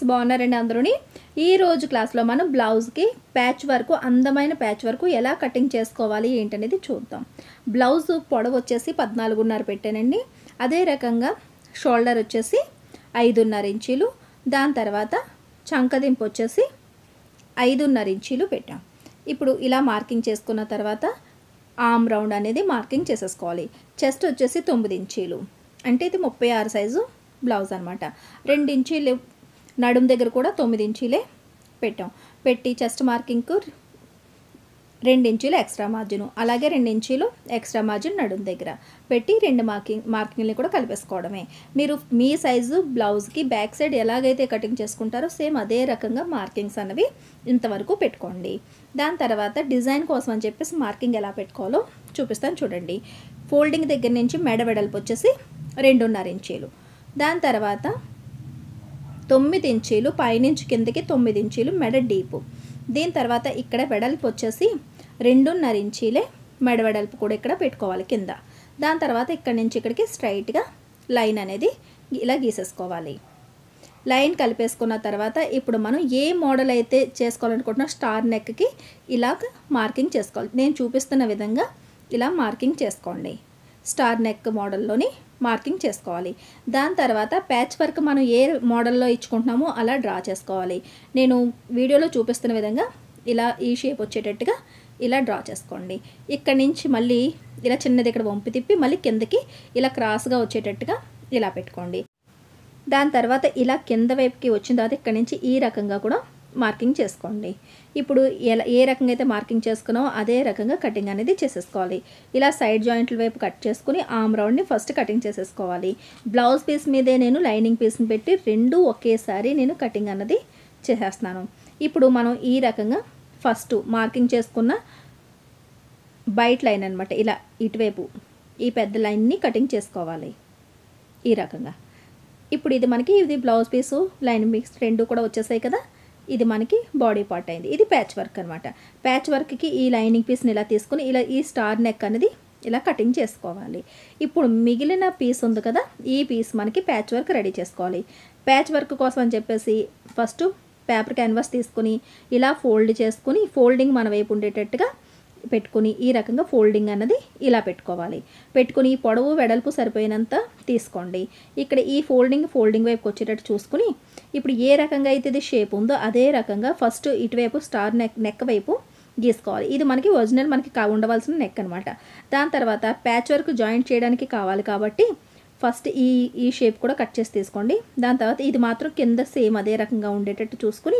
బాగున్నారండి అందరూని ఈ రోజు క్లాస్లో మనం బ్లౌజ్కి ప్యాచ్ వర్క్ అందమైన ప్యాచ్ వర్క్ ఎలా కటింగ్ చేసుకోవాలి ఏంటనేది చూద్దాం బ్లౌజ్ పొడవు వచ్చేసి పద్నాలుగున్నర పెట్టానండి అదే రకంగా షోల్డర్ వచ్చేసి ఐదున్నర ఇంచీలు దాని తర్వాత చంకదింపు వచ్చేసి ఐదున్నర ఇంచీలు పెట్టాం ఇప్పుడు ఇలా మార్కింగ్ చేసుకున్న తర్వాత ఆమ్ రౌండ్ అనేది మార్కింగ్ చేసేసుకోవాలి చెస్ట్ వచ్చేసి తొమ్మిది ఇంచీలు అంటే ఇది ముప్పై ఆరు సైజు బ్లౌజ్ అనమాట రెండు ఇంచీలు నడుం దగ్గర కూడా తొమ్మిది ఇంచీలే పెట్టాం పెట్టి చెస్ట్ మార్కింగ్కు రెండు ఇంచీలు ఎక్స్ట్రా మార్జిన్ అలాగే రెండు ఇంచీలు ఎక్స్ట్రా మార్జిన్ నడుం దగ్గర పెట్టి రెండు మార్కింగ్ మార్కింగ్ని కూడా కలిపేసుకోవడమే మీరు మీ సైజు బ్లౌజ్కి బ్యాక్ సైడ్ ఎలాగైతే కటింగ్ చేసుకుంటారో సేమ్ అదే రకంగా మార్కింగ్స్ అనేవి ఇంతవరకు పెట్టుకోండి దాని తర్వాత డిజైన్ కోసం అని చెప్పేసి మార్కింగ్ ఎలా పెట్టుకోవాలో చూపిస్తాను చూడండి ఫోల్డింగ్ దగ్గర నుంచి మెడ వెడల్పు వచ్చేసి రెండున్నర ఇంచీలు దాని తర్వాత తొమ్మిది ఇంచీలు పైనుంచి కిందకి తొమ్మిది ఇంచీలు మెడ డీపు దీని తర్వాత ఇక్కడ వెడల్పు వచ్చేసి రెండున్నర ఇంచీలే మెడ వెడల్పు కూడా ఇక్కడ పెట్టుకోవాలి కింద దాని తర్వాత ఇక్కడ నుంచి ఇక్కడికి స్ట్రైట్గా లైన్ అనేది ఇలా గీసేసుకోవాలి లైన్ కలిపేసుకున్న తర్వాత ఇప్పుడు మనం ఏ మోడల్ అయితే చేసుకోవాలనుకుంటున్నా స్టార్ నెక్కి ఇలాగ మార్కింగ్ చేసుకోవాలి నేను చూపిస్తున్న విధంగా ఇలా మార్కింగ్ చేసుకోండి స్టార్ నెక్ మోడల్లోని మార్కింగ్ చేసుకోవాలి దాని తర్వాత ప్యాచ్ వర్క్ మనం ఏ మోడల్లో ఇచ్చుకుంటున్నామో అలా డ్రా చేసుకోవాలి నేను వీడియోలో చూపిస్తున్న విధంగా ఇలా ఈ షేప్ వచ్చేటట్టుగా ఇలా డ్రా చేసుకోండి ఇక్కడి నుంచి మళ్ళీ ఇలా చిన్నది ఇక్కడ వంపి తిప్పి మళ్ళీ కిందకి ఇలా క్రాస్గా వచ్చేటట్టుగా ఇలా పెట్టుకోండి దాని తర్వాత ఇలా కింద వైపుకి వచ్చిన తర్వాత ఇక్కడి నుంచి ఈ రకంగా కూడా మార్కింగ్ చేసుకోండి ఇప్పుడు ఎలా ఏ రకంగా అయితే మార్కింగ్ చేసుకున్నామో అదే రకంగా కటింగ్ అనేది చేసేసుకోవాలి ఇలా సైడ్ జాయింట్ల వైపు కట్ చేసుకుని ఆమ్ రౌండ్ని ఫస్ట్ కటింగ్ చేసేసుకోవాలి బ్లౌజ్ పీస్ మీదే నేను లైనింగ్ పీస్ని పెట్టి రెండు ఒకేసారి నేను కటింగ్ అన్నది చేసేస్తున్నాను ఇప్పుడు మనం ఈ రకంగా ఫస్ట్ మార్కింగ్ చేసుకున్న బయట లైన్ అనమాట ఇలా ఇటువైపు ఈ పెద్ద లైన్ని కటింగ్ చేసుకోవాలి ఈ రకంగా ఇప్పుడు ఇది మనకి ఇది బ్లౌజ్ పీసు లైన్ మిక్స్ రెండు కూడా వచ్చేసాయి కదా ఇది మనకి బాడీ పార్ట్ అయింది ఇది ప్యాచ్ వర్క్ అనమాట ప్యాచ్ వర్క్కి ఈ లైనింగ్ పీస్ని ఇలా తీసుకుని ఇలా ఈ స్టార్ నెక్ అనేది ఇలా కటింగ్ చేసుకోవాలి ఇప్పుడు మిగిలిన పీస్ ఉంది కదా ఈ పీస్ మనకి ప్యాచ్ వర్క్ రెడీ చేసుకోవాలి ప్యాచ్ వర్క్ కోసం అని చెప్పేసి ఫస్ట్ పేపర్ క్యాన్వాస్ తీసుకుని ఇలా ఫోల్డ్ చేసుకుని ఫోల్డింగ్ మన వైపు ఉండేటట్టుగా పెట్టుకుని ఈ రకంగా ఫోల్డింగ్ అన్నది ఇలా పెట్టుకోవాలి పెట్టుకుని ఈ పొడవు వెడల్పు సరిపోయినంత తీసుకోండి ఇక్కడ ఈ ఫోల్డింగ్ ఫోల్డింగ్ వైపుకి వచ్చేటట్టు చూసుకుని ఇప్పుడు ఏ రకంగా అయితే ఇది షేప్ ఉందో అదే రకంగా ఫస్ట్ ఇటువైపు స్టార్ నెక్ నెక్ వైపు గీసుకోవాలి ఇది మనకి ఒరిజినల్ మనకి కా ఉండవలసిన నెక్ అనమాట దాని తర్వాత ప్యాచ్ వర్క్ జాయింట్ చేయడానికి కావాలి కాబట్టి ఫస్ట్ ఈ ఈ షేప్ కూడా కట్ చేసి తీసుకోండి దాని తర్వాత ఇది మాత్రం కింద సేమ్ అదే రకంగా ఉండేటట్టు చూసుకుని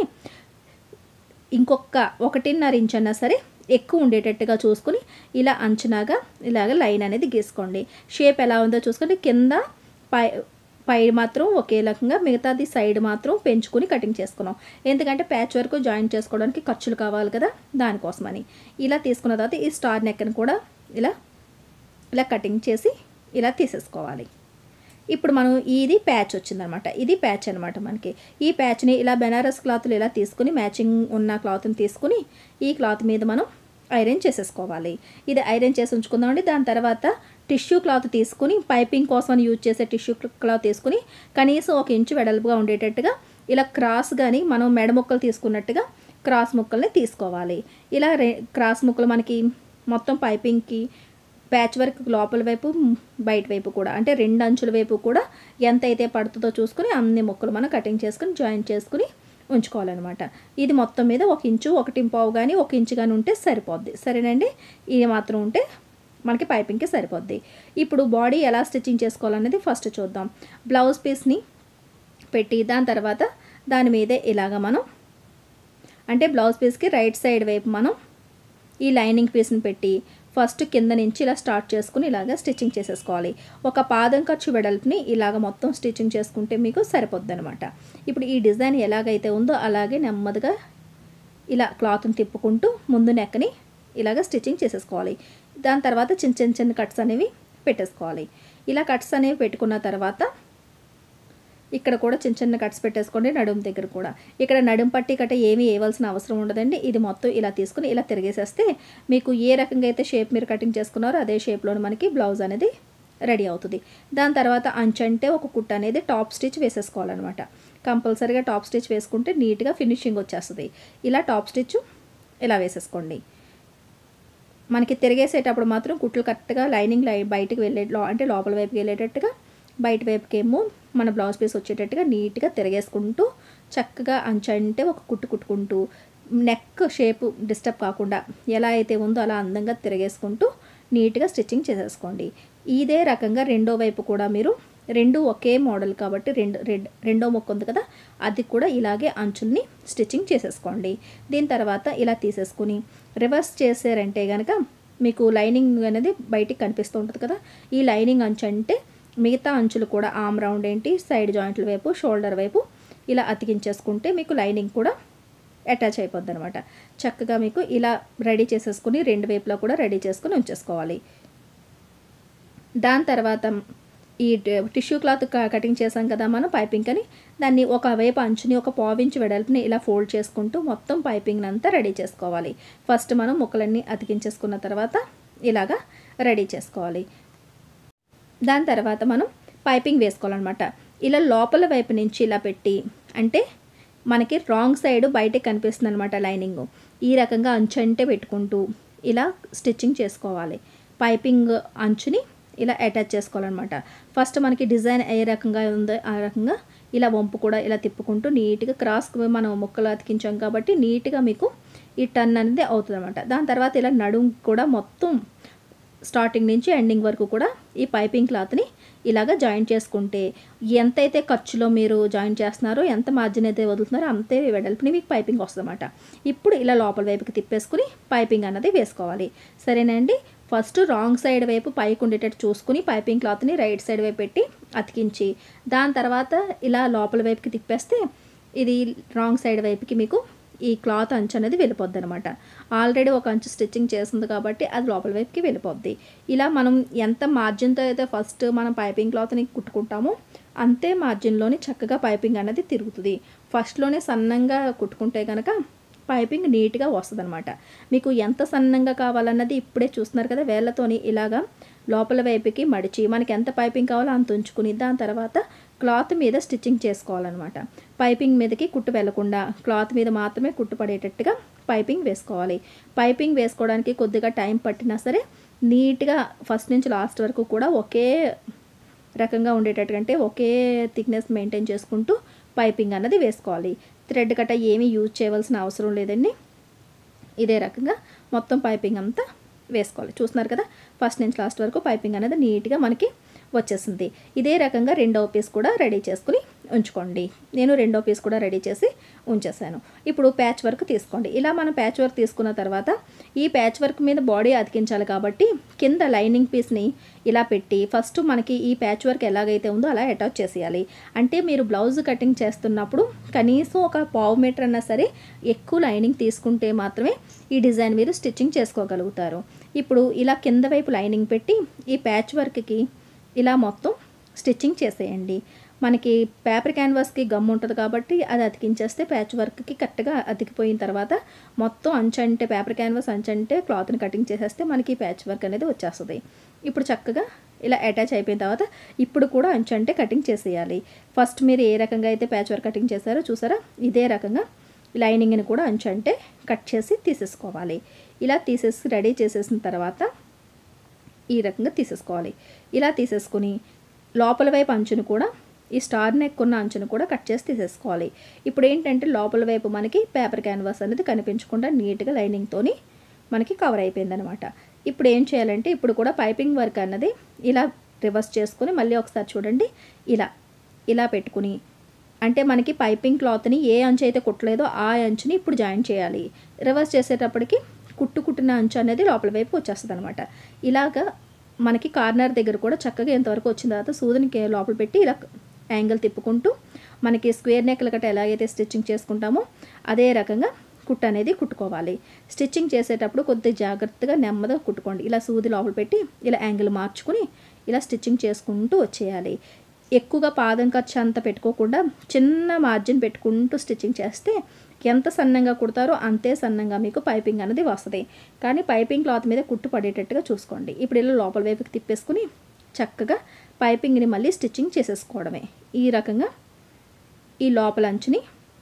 ఇంకొక ఒకటిన్నర ఇంచ్ అన్నా సరే ఎక్కువ ఉండేటట్టుగా చూసుకుని ఇలా అంచనాగా ఇలాగ లైన్ అనేది గీసుకోండి షేప్ ఎలా ఉందో చూసుకుంటే కింద పై పై మాత్రం ఒకే రకంగా మిగతాది సైడ్ మాత్రం పెంచుకుని కటింగ్ చేసుకున్నాం ఎందుకంటే ప్యాచ్ వర్క్ జాయిన్ చేసుకోవడానికి ఖర్చులు కావాలి కదా దానికోసమని ఇలా తీసుకున్న తర్వాత ఈ స్టార్ నెక్ని కూడా ఇలా ఇలా కటింగ్ చేసి ఇలా తీసేసుకోవాలి ఇప్పుడు మనం ఇది ప్యాచ్ వచ్చిందనమాట ఇది ప్యాచ్ అనమాట మనకి ఈ ప్యాచ్ని ఇలా బెనారస్ క్లాత్లు ఇలా తీసుకుని మ్యాచింగ్ ఉన్న క్లాత్ని తీసుకుని ఈ క్లాత్ మీద మనం ఐరన్ చేసేసుకోవాలి ఇది ఐరన్ చేసి ఉంచుకుందామండి దాని తర్వాత టిష్యూ క్లాత్ తీసుకుని పైపింగ్ కోసం యూజ్ చేసే టిష్యూ క్లాత్ తీసుకుని కనీసం ఒక ఇంచు వెడల్పుగా ఉండేటట్టుగా ఇలా క్రాస్ కానీ మనం మెడ ముక్కలు తీసుకున్నట్టుగా క్రాస్ ముక్కల్ని తీసుకోవాలి ఇలా రే క్రాస్ ముక్కలు మనకి మొత్తం పైపింగ్కి ప్యాచ్ వర్క్ లోపల వైపు బయట వైపు కూడా అంటే రెండు అంచుల వైపు కూడా ఎంత అయితే పడుతుందో చూసుకుని అన్ని ముక్కలు మనం కటింగ్ చేసుకుని జాయింట్ చేసుకుని ఉంచుకోవాలన్నమాట ఇది మొత్తం మీద ఒక ఇంచు ఒకటి పావు కానీ ఒక ఇంచు కానీ ఉంటే సరిపోద్ది సరేనండి ఇది మాత్రం ఉంటే మనకి పైపింగ్కి సరిపోద్ది ఇప్పుడు బాడీ ఎలా స్టిచ్చింగ్ చేసుకోవాలనేది ఫస్ట్ చూద్దాం బ్లౌజ్ పీస్ని పెట్టి దాని తర్వాత దాని మీదే ఇలాగ మనం అంటే బ్లౌజ్ పీస్కి రైట్ సైడ్ వైపు మనం ఈ లైనింగ్ పీస్ని పెట్టి ఫస్ట్ కింద నుంచి ఇలా స్టార్ట్ చేసుకుని ఇలాగ స్టిచ్చింగ్ చేసేసుకోవాలి ఒక పాదం ఖర్చు వెడల్పుని ఇలాగ మొత్తం స్టిచ్చింగ్ చేసుకుంటే మీకు సరిపోద్ది అనమాట ఇప్పుడు ఈ డిజైన్ ఎలాగైతే ఉందో అలాగే నెమ్మదిగా ఇలా క్లాత్ని తిప్పుకుంటూ ముందు నెక్కని ఇలాగ స్టిచ్చింగ్ చేసేసుకోవాలి దాని తర్వాత చిన్న చిన్న చిన్న కట్స్ అనేవి పెట్టేసుకోవాలి ఇలా కట్స్ అనేవి పెట్టుకున్న తర్వాత ఇక్కడ కూడా చిన్న చిన్న కట్స్ పెట్టేసుకోండి నడుము దగ్గర కూడా ఇక్కడ నడుము పట్టి కట్ట ఏమీ వేయవలసిన అవసరం ఉండదండి ఇది మొత్తం ఇలా తీసుకుని ఇలా తిరిగేసేస్తే మీకు ఏ రకంగా అయితే షేప్ మీరు కటింగ్ చేసుకున్నారో అదే షేప్లోనే మనకి బ్లౌజ్ అనేది రెడీ అవుతుంది దాని తర్వాత అంచు అంటే ఒక కుట్ట అనేది టాప్ స్టిచ్ వేసేసుకోవాలన్నమాట కంపల్సరీగా టాప్ స్టిచ్ వేసుకుంటే నీట్గా ఫినిషింగ్ వచ్చేస్తుంది ఇలా టాప్ స్టిచ్ ఇలా వేసేసుకోండి మనకి తిరిగేసేటప్పుడు మాత్రం కుట్లు కరెక్ట్గా లైనింగ్ లై బయటకు వెళ్ళే లో- అంటే లోపల వైపుకి వెళ్ళేటట్టుగా బయట వైపుకేమో మన బ్లౌజ్ పీస్ వచ్చేటట్టుగా నీట్గా తిరిగేసుకుంటూ చక్కగా అంచంటే ఒక కుట్టు కుట్టుకుంటూ నెక్ షేప్ డిస్టర్బ్ కాకుండా ఎలా అయితే ఉందో అలా అందంగా తిరిగేసుకుంటూ నీట్గా స్టిచ్చింగ్ చేసేసుకోండి ఇదే రకంగా రెండో వైపు కూడా మీరు రెండు ఒకే మోడల్ కాబట్టి రెండు రెడ్ రెండో మొక్క ఉంది కదా అది కూడా ఇలాగే అంచుల్ని స్టిచ్చింగ్ చేసేసుకోండి దీని తర్వాత ఇలా తీసేసుకుని రివర్స్ చేసారంటే కనుక మీకు లైనింగ్ అనేది బయటికి కనిపిస్తూ ఉంటుంది కదా ఈ లైనింగ్ అంచు అంటే మిగతా అంచులు కూడా ఆమ్ రౌండ్ ఏంటి సైడ్ జాయింట్ల వైపు షోల్డర్ వైపు ఇలా అతికించేసుకుంటే మీకు లైనింగ్ కూడా అటాచ్ అయిపోద్ది అనమాట చక్కగా మీకు ఇలా రెడీ చేసేసుకుని రెండు వైపులా కూడా రెడీ చేసుకుని ఉంచేసుకోవాలి దాని తర్వాత ఈ ట- టిష్యూ క్లాత్ క- కటింగ్ చేసాం కదా మనం పైపింగ్ అని దాన్ని ఒక వైపు అంచుని ఒక పావించి వెడల్పుని ఇలా ఫోల్డ్ చేసుకుంటూ మొత్తం పైపింగ్ అంతా రెడీ చేసుకోవాలి ఫస్ట్ మనం ముక్కలన్నీ అతికించేసుకున్న తర్వాత ఇలాగా రెడీ చేసుకోవాలి దాని తర్వాత మనం పైపింగ్ వేసుకోవాలన్నమాట ఇలా లోపల వైపు నుంచి ఇలా పెట్టి అంటే మనకి రాంగ్ సైడ్ బయటకు కనిపిస్తుంది అనమాట లైనింగ్ ఈ రకంగా అంచు అంటే పెట్టుకుంటూ ఇలా స్టిచ్చింగ్ చేసుకోవాలి పైపింగ్ అంచుని ఇలా అటాచ్ చేసుకోవాలన్నమాట ఫస్ట్ మనకి డిజైన్ ఏ రకంగా ఉందో ఆ రకంగా ఇలా వంపు కూడా ఇలా తిప్పుకుంటూ నీట్గా క్రాస్ మనం ముక్కలు అతికించాం కాబట్టి నీట్గా మీకు ఈ టర్న్ అనేది అవుతుంది అనమాట దాని తర్వాత ఇలా నడుము కూడా మొత్తం స్టార్టింగ్ నుంచి ఎండింగ్ వరకు కూడా ఈ పైపింగ్ క్లాత్ని ఇలాగ జాయింట్ చేసుకుంటే ఎంతైతే ఖర్చులో మీరు జాయింట్ చేస్తున్నారో ఎంత మార్జిన్ అయితే వదులుతున్నారో అంతే వెడల్పుని మీకు పైపింగ్ వస్తుందన్నమాట ఇప్పుడు ఇలా లోపల వైపుకి తిప్పేసుకుని పైపింగ్ అన్నది వేసుకోవాలి సరేనండి ఫస్ట్ రాంగ్ సైడ్ వైపు పైకి ఉండేటట్టు చూసుకుని పైపింగ్ క్లాత్ని రైట్ సైడ్ వైపు పెట్టి అతికించి దాని తర్వాత ఇలా లోపల వైపుకి తిప్పేస్తే ఇది రాంగ్ సైడ్ వైపుకి మీకు ఈ క్లాత్ అంచు అనేది వెళ్ళిపోద్ది అనమాట ఆల్రెడీ ఒక అంచు స్టిచ్చింగ్ చేస్తుంది కాబట్టి అది లోపల వైపుకి వెళ్ళిపోద్ది ఇలా మనం ఎంత మార్జిన్తో అయితే ఫస్ట్ మనం పైపింగ్ క్లాత్ని కుట్టుకుంటామో అంతే మార్జిన్లోని చక్కగా పైపింగ్ అనేది తిరుగుతుంది ఫస్ట్లోనే సన్నంగా కుట్టుకుంటే కనుక పైపింగ్ నీట్గా వస్తుంది అనమాట మీకు ఎంత సన్నంగా కావాలన్నది ఇప్పుడే చూస్తున్నారు కదా వేళ్ళతోని ఇలాగా లోపల వైపుకి మడిచి మనకి ఎంత పైపింగ్ కావాలో అంత ఉంచుకుని దాని తర్వాత క్లాత్ మీద స్టిచ్చింగ్ చేసుకోవాలన్నమాట పైపింగ్ మీదకి కుట్టు వెళ్లకుండా క్లాత్ మీద మాత్రమే కుట్టు పడేటట్టుగా పైపింగ్ వేసుకోవాలి పైపింగ్ వేసుకోవడానికి కొద్దిగా టైం పట్టినా సరే నీట్గా ఫస్ట్ నుంచి లాస్ట్ వరకు కూడా ఒకే రకంగా ఉండేటట్టుగా అంటే ఒకే థిక్నెస్ మెయింటైన్ చేసుకుంటూ పైపింగ్ అన్నది వేసుకోవాలి థ్రెడ్ కట్ట ఏమీ యూజ్ చేయవలసిన అవసరం లేదండి ఇదే రకంగా మొత్తం పైపింగ్ అంతా వేసుకోవాలి చూస్తున్నారు కదా ఫస్ట్ నుంచి లాస్ట్ వరకు పైపింగ్ అనేది నీట్గా మనకి వచ్చేసింది ఇదే రకంగా రెండవ పీస్ కూడా రెడీ చేసుకుని ఉంచుకోండి నేను రెండో పీస్ కూడా రెడీ చేసి ఉంచేసాను ఇప్పుడు ప్యాచ్ వర్క్ తీసుకోండి ఇలా మనం ప్యాచ్ వర్క్ తీసుకున్న తర్వాత ఈ ప్యాచ్ వర్క్ మీద బాడీ అతికించాలి కాబట్టి కింద లైనింగ్ పీస్ని ఇలా పెట్టి ఫస్ట్ మనకి ఈ ప్యాచ్ వర్క్ ఎలాగైతే ఉందో అలా అటాచ్ చేసేయాలి అంటే మీరు బ్లౌజ్ కటింగ్ చేస్తున్నప్పుడు కనీసం ఒక పావు మీటర్ అన్నా సరే ఎక్కువ లైనింగ్ తీసుకుంటే మాత్రమే ఈ డిజైన్ మీరు స్టిచ్చింగ్ చేసుకోగలుగుతారు ఇప్పుడు ఇలా కింద వైపు లైనింగ్ పెట్టి ఈ ప్యాచ్ వర్క్కి ఇలా మొత్తం స్టిచ్చింగ్ చేసేయండి మనకి పేపర్ క్యాన్వాస్కి గమ్ ఉంటుంది కాబట్టి అది అతికించేస్తే ప్యాచ్ వర్క్కి కరెక్ట్గా అతికిపోయిన తర్వాత మొత్తం అంచంటే పేపర్ క్యాన్వాస్ అంచంటే క్లాత్ని కటింగ్ చేసేస్తే మనకి ప్యాచ్ వర్క్ అనేది వచ్చేస్తుంది ఇప్పుడు చక్కగా ఇలా అటాచ్ అయిపోయిన తర్వాత ఇప్పుడు కూడా అంచంటే కటింగ్ చేసేయాలి ఫస్ట్ మీరు ఏ రకంగా అయితే ప్యాచ్ వర్క్ కటింగ్ చేశారో చూసారా ఇదే రకంగా లైనింగ్ని కూడా అంచంటే కట్ చేసి తీసేసుకోవాలి ఇలా తీసేసి రెడీ చేసేసిన తర్వాత ఈ రకంగా తీసేసుకోవాలి ఇలా తీసేసుకుని లోపల వైపు అంచును కూడా ఈ స్టార్ నెక్ ఉన్న అంచును కూడా కట్ చేసి తీసేసుకోవాలి ఇప్పుడు ఏంటంటే లోపల వైపు మనకి పేపర్ క్యాన్వాస్ అనేది కనిపించకుండా నీట్గా లైనింగ్తోని మనకి కవర్ అయిపోయిందనమాట ఇప్పుడు ఏం చేయాలంటే ఇప్పుడు కూడా పైపింగ్ వర్క్ అన్నది ఇలా రివర్స్ చేసుకొని మళ్ళీ ఒకసారి చూడండి ఇలా ఇలా పెట్టుకుని అంటే మనకి పైపింగ్ క్లాత్ని ఏ అంచు అయితే కుట్టలేదో ఆ అంచుని ఇప్పుడు జాయిన్ చేయాలి రివర్స్ చేసేటప్పటికి కుట్టు కుట్టిన అంచు అనేది లోపల వైపు వచ్చేస్తుంది అనమాట ఇలాగా మనకి కార్నర్ దగ్గర కూడా చక్కగా ఎంతవరకు వచ్చిన తర్వాత సూదిని కే- లోపల పెట్టి ఇలా యాంగిల్ తిప్పుకుంటూ మనకి స్క్వేర్ నెక్ల గట్ట ఎలాగైతే స్టిచ్చింగ్ చేసుకుంటామో అదే రకంగా కుట్టు అనేది కుట్టుకోవాలి స్టిచ్చింగ్ చేసేటప్పుడు కొద్దిగా జాగ్రత్తగా నెమ్మదిగా కుట్టుకోండి ఇలా సూది లోపల పెట్టి ఇలా యాంగిల్ మార్చుకుని ఇలా స్టిచ్చింగ్ చేసుకుంటూ వచ్చేయాలి ఎక్కువగా పాదం ఖర్చు అంత పెట్టుకోకుండా చిన్న మార్జిన్ పెట్టుకుంటూ స్టిచ్చింగ్ చేస్తే ఎంత సన్నంగా కుడతారో అంతే సన్నంగా మీకు పైపింగ్ అనేది వస్తుంది కానీ పైపింగ్ క్లాత్ మీద కుట్టు పడేటట్టుగా చూసుకోండి ఇప్పుడు ఇలా లోపల వైపుకి తిప్పేసుకుని చక్కగా పైపింగ్ని మళ్ళీ స్టిచ్చింగ్ చేసేసుకోవడమే ఈ రకంగా ఈ లోపల అంచుని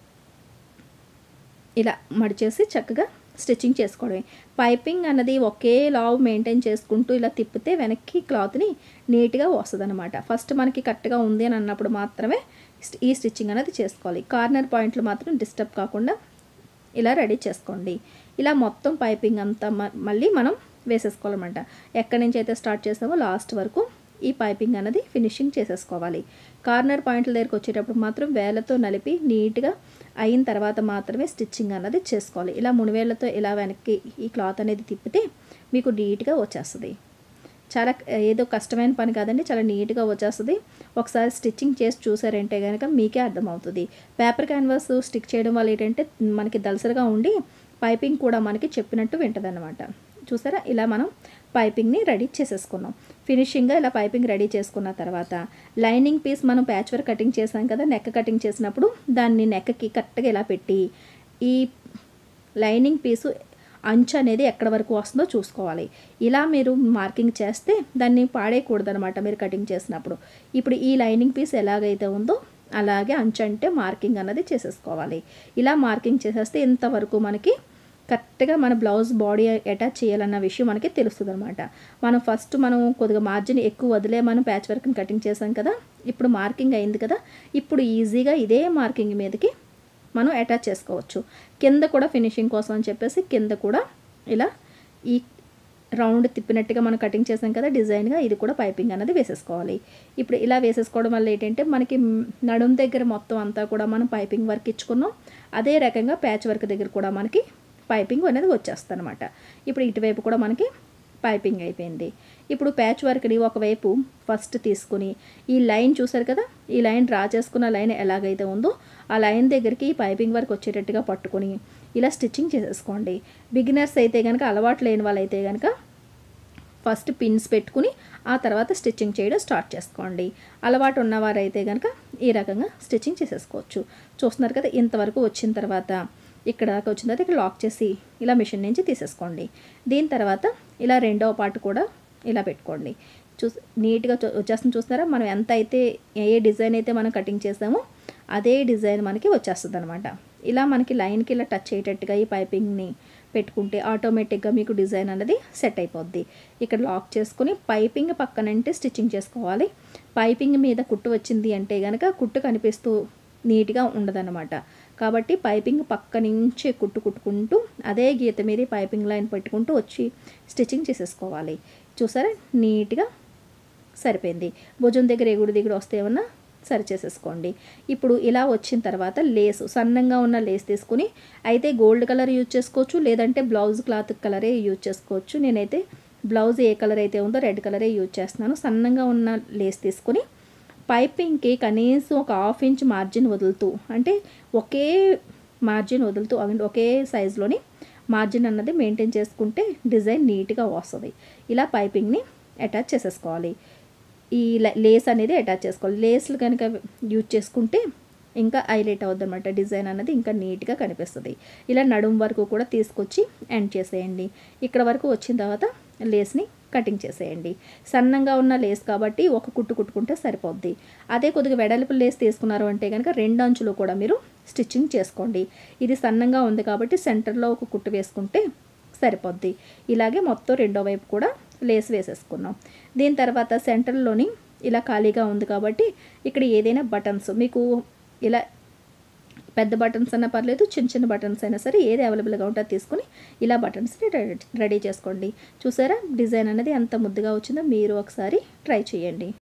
ఇలా మడిచేసి చక్కగా స్టిచ్చింగ్ చేసుకోవడమే పైపింగ్ అన్నది ఒకే లావ్ మెయింటైన్ చేసుకుంటూ ఇలా తిప్పితే వెనక్కి క్లాత్ని నీట్గా వస్తుంది అనమాట ఫస్ట్ మనకి కరెక్ట్గా ఉంది అని అన్నప్పుడు మాత్రమే స్ట్- ఈ స్టిచ్చింగ్ అనేది చేసుకోవాలి కార్నర్ పాయింట్లు మాత్రం డిస్టర్బ్ కాకుండా ఇలా రెడీ చేసుకోండి ఇలా మొత్తం పైపింగ్ అంతా మ- మళ్ళీ మనం వేసేసుకోవాలన్నమాట ఎక్కడి నుంచి అయితే స్టార్ట్ చేసామో లాస్ట్ వరకు ఈ పైపింగ్ అనేది ఫినిషింగ్ చేసేసుకోవాలి కార్నర్ పాయింట్ల దగ్గరికి వచ్చేటప్పుడు మాత్రం వేలతో నలిపి నీట్గా అయిన తర్వాత మాత్రమే స్టిచ్చింగ్ అన్నది చేసుకోవాలి ఇలా మునివేళ్ళతో ఇలా వెనక్కి ఈ క్లాత్ అనేది తిప్పితే మీకు నీట్గా వచ్చేస్తుంది చాలా ఏదో కష్టమైన పని కాదండి చాలా నీట్గా వచ్చేస్తుంది ఒకసారి స్టిచ్చింగ్ చేసి చూసారంటే కనుక మీకే అర్థమవుతుంది పేపర్ క్యాన్వాస్ స్టిక్ చేయడం వల్ల ఏంటంటే మనకి దలసరిగా ఉండి పైపింగ్ కూడా మనకి చెప్పినట్టు వింటుంది చూసారా ఇలా మనం పైపింగ్ని రెడీ చేసేసుకున్నాం ఫినిషింగ్గా ఇలా పైపింగ్ రెడీ చేసుకున్న తర్వాత లైనింగ్ పీస్ మనం ప్యాచ్ వర్క్ కటింగ్ చేసాం కదా నెక్ కటింగ్ చేసినప్పుడు దాన్ని నెక్కి కరెక్ట్గా ఇలా పెట్టి ఈ లైనింగ్ పీసు అంచు అనేది ఎక్కడ వరకు వస్తుందో చూసుకోవాలి ఇలా మీరు మార్కింగ్ చేస్తే దాన్ని పాడేయకూడదు అనమాట మీరు కటింగ్ చేసినప్పుడు ఇప్పుడు ఈ లైనింగ్ పీస్ ఎలాగైతే ఉందో అలాగే అంచు అంటే మార్కింగ్ అన్నది చేసేసుకోవాలి ఇలా మార్కింగ్ చేసేస్తే ఇంతవరకు మనకి కరెక్ట్గా మన బ్లౌజ్ బాడీ అటాచ్ చేయాలన్న విషయం మనకి తెలుస్తుంది అనమాట మనం ఫస్ట్ మనం కొద్దిగా మార్జిన్ ఎక్కువ వదిలే మనం ప్యాచ్ వర్క్ని కటింగ్ చేసాం కదా ఇప్పుడు మార్కింగ్ అయింది కదా ఇప్పుడు ఈజీగా ఇదే మార్కింగ్ మీదకి మనం అటాచ్ చేసుకోవచ్చు కింద కూడా ఫినిషింగ్ కోసం అని చెప్పేసి కింద కూడా ఇలా ఈ రౌండ్ తిప్పినట్టుగా మనం కటింగ్ చేసాం కదా డిజైన్గా ఇది కూడా పైపింగ్ అనేది వేసేసుకోవాలి ఇప్పుడు ఇలా వేసేసుకోవడం వల్ల ఏంటంటే మనకి నడుం దగ్గర మొత్తం అంతా కూడా మనం పైపింగ్ వర్క్ ఇచ్చుకున్నాం అదే రకంగా ప్యాచ్ వర్క్ దగ్గర కూడా మనకి పైపింగ్ అనేది వచ్చేస్తుంది అనమాట ఇప్పుడు ఇటువైపు కూడా మనకి పైపింగ్ అయిపోయింది ఇప్పుడు ప్యాచ్ వర్క్ని ఒకవైపు ఫస్ట్ తీసుకుని ఈ లైన్ చూసారు కదా ఈ లైన్ డ్రా చేసుకున్న లైన్ ఎలాగైతే ఉందో ఆ లైన్ దగ్గరికి ఈ పైపింగ్ వర్క్ వచ్చేటట్టుగా పట్టుకొని ఇలా స్టిచ్చింగ్ చేసేసుకోండి బిగినర్స్ అయితే కనుక అలవాటు లేని వాళ్ళైతే కనుక ఫస్ట్ పిన్స్ పెట్టుకుని ఆ తర్వాత స్టిచ్చింగ్ చేయడం స్టార్ట్ చేసుకోండి అలవాటు ఉన్నవారైతే కనుక ఈ రకంగా స్టిచ్చింగ్ చేసేసుకోవచ్చు చూస్తున్నారు కదా ఇంతవరకు వచ్చిన తర్వాత ఇక్కడ దాకా వచ్చిన తర్వాత ఇక్కడ లాక్ చేసి ఇలా మిషన్ నుంచి తీసేసుకోండి దీని తర్వాత ఇలా రెండవ పార్ట్ కూడా ఇలా పెట్టుకోండి చూ నీట్గా చూ- వచ్చేస్తుంది చూస్తారా మనం ఎంత అయితే ఏ డిజైన్ అయితే మనం కటింగ్ చేసామో అదే డిజైన్ మనకి వచ్చేస్తుంది అనమాట ఇలా మనకి లైన్కి ఇలా టచ్ అయ్యేటట్టుగా ఈ పైపింగ్ని పెట్టుకుంటే ఆటోమేటిక్గా మీకు డిజైన్ అనేది సెట్ అయిపోద్ది ఇక్కడ లాక్ చేసుకుని పైపింగ్ పక్కనంటే స్టిచ్చింగ్ చేసుకోవాలి పైపింగ్ మీద కుట్టు వచ్చింది అంటే కనుక కుట్టు కనిపిస్తూ నీట్గా ఉండదన్నమాట కాబట్టి పైపింగ్ పక్క నుంచి కుట్టు కుట్టుకుంటూ అదే గీత మీద ఈ పైపింగ్ లైన్ పెట్టుకుంటూ వచ్చి స్టిచ్చింగ్ చేసేసుకోవాలి చూసారా నీట్గా సరిపోయింది భుజం దగ్గర ఎగుడు దిగుడు వస్తే ఏమన్నా సరి చేసేసుకోండి ఇప్పుడు ఇలా వచ్చిన తర్వాత లేసు సన్నంగా ఉన్న లేస్ తీసుకుని అయితే గోల్డ్ కలర్ యూజ్ చేసుకోవచ్చు లేదంటే బ్లౌజ్ క్లాత్ కలరే యూజ్ చేసుకోవచ్చు నేనైతే బ్లౌజ్ ఏ కలర్ అయితే ఉందో రెడ్ కలరే యూజ్ చేస్తున్నాను సన్నంగా ఉన్న లేస్ తీసుకుని పైపింగ్కి కనీసం ఒక హాఫ్ ఇంచ్ మార్జిన్ వదులుతూ అంటే ఒకే మార్జిన్ వదులుతూ అంటే ఒకే సైజులోని మార్జిన్ అన్నది మెయింటైన్ చేసుకుంటే డిజైన్ నీట్గా వస్తుంది ఇలా పైపింగ్ని అటాచ్ చేసేసుకోవాలి ఈ లే- లేస్ అనేది అటాచ్ చేసుకోవాలి లేస్లు కనుక యూజ్ చేసుకుంటే ఇంకా హైలైట్ అవుద్ది అనమాట డిజైన్ అనేది ఇంకా నీట్గా కనిపిస్తుంది ఇలా నడుం వరకు కూడా తీసుకొచ్చి ఎండ్ చేసేయండి ఇక్కడ వరకు వచ్చిన తర్వాత లేస్ని కటింగ్ చేసేయండి సన్నంగా ఉన్న లేస్ కాబట్టి ఒక కుట్టు కుట్టుకుంటే సరిపోద్ది అదే కొద్దిగా వెడల్పు లేస్ తీసుకున్నారు అంటే కనుక రెండు అంచులు కూడా మీరు స్టిచ్చింగ్ చేసుకోండి ఇది సన్నంగా ఉంది కాబట్టి సెంటర్లో ఒక కుట్టు వేసుకుంటే సరిపోద్ది ఇలాగే మొత్తం రెండో వైపు కూడా లేస్ వేసేసుకున్నాం దీని తర్వాత సెంటర్లోని ఇలా ఖాళీగా ఉంది కాబట్టి ఇక్కడ ఏదైనా బటన్స్ మీకు ఇలా పెద్ద బటన్స్ అన్నా పర్లేదు చిన్న చిన్న బటన్స్ అయినా సరే ఏది అవైలబుల్గా ఉంటుందో తీసుకుని ఇలా బటన్స్ని రెడీ రెడీ చేసుకోండి చూసారా డిజైన్ అనేది ఎంత ముద్దుగా వచ్చిందో మీరు ఒకసారి ట్రై చేయండి